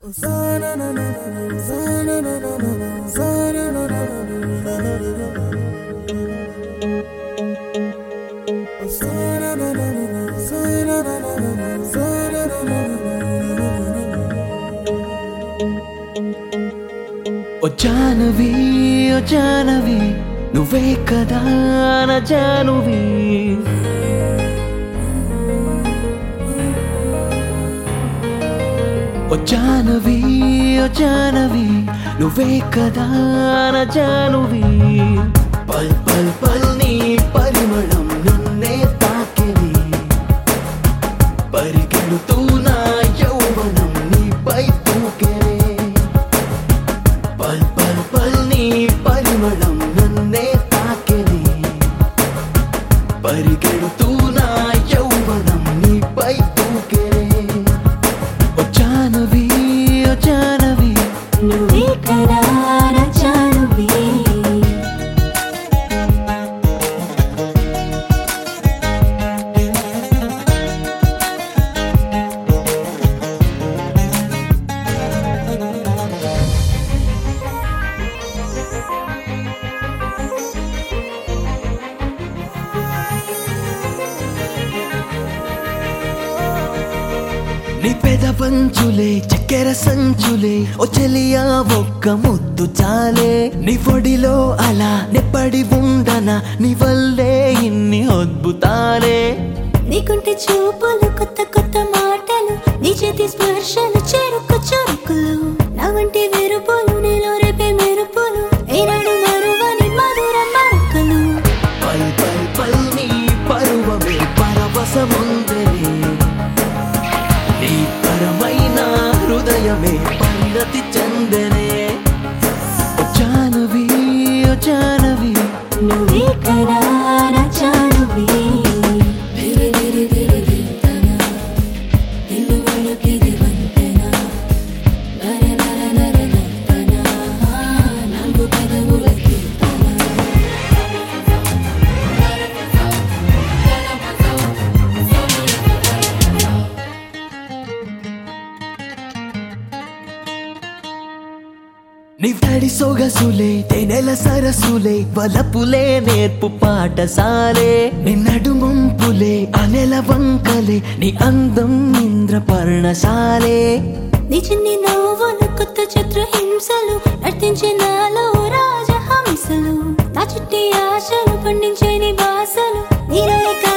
ఓ జానవి ఓ జానవి నువ్వే కదా నా జానువి ఓ జానవి ఓ జానవి నువ్వే కదా నా జానువి పల్ పల్ పల్ నీ పరిమళం నన్నే తాకిని పరిగెడుతూ నా యౌవనం నీపై తూకెనే పల్ పల్ పల్ నీ పరిమళం నన్నే తాకెని పరిగెడుతూ నా యౌవనం నీపై తూకెనే ఓ జానవి ఓ జానవి నువ్వే కదా నా జానువి నీ పెదవంచులే చక్కెర సంచులే ఓ చెలియా ఒక్క ముద్దు చాలే నీ పొడిలో అలా నెప్పడి ఉండనా నీ వల్లే ఇన్ని అద్భుతాలే నీకుంటే చూపులు కొత్త కొత్త మాటలు నీ చేతి స్పర్శలు చెరుకు చురుకులు నా వంటి వెరుపులు నీలో రేపే మెరుపులు ఏనాడు మరువని మధుర మరకలు పల్ పల్ పల్ నీ పరువమే పరవశముందరే నీ పరమైన హృదయమే పరిణతి చెందనే ఓ జానవి ఓ జానవి నువ్వే కదా నా జానువి దిరి దిరి దిరి దింతన నిన్ను వణుకిది వంతెన నర నర నర నంతన నాలుగు పెదవుల కీర్తన నీ తడి సొగసులే తేనెల సరసులే వలపులే నేర్పు పాఠశాలే నీ నడుముంపులే అనెల వంకలే నీ అందం ఇంద్ర పర్ణశాలే నీ చిన్ని నవ్వులు కొత్త చిత్ర హింసలు నర్తించే నాలో రాజహంసలు నా చుట్టి ఆశలు పండించే నీ భాషలు నీలో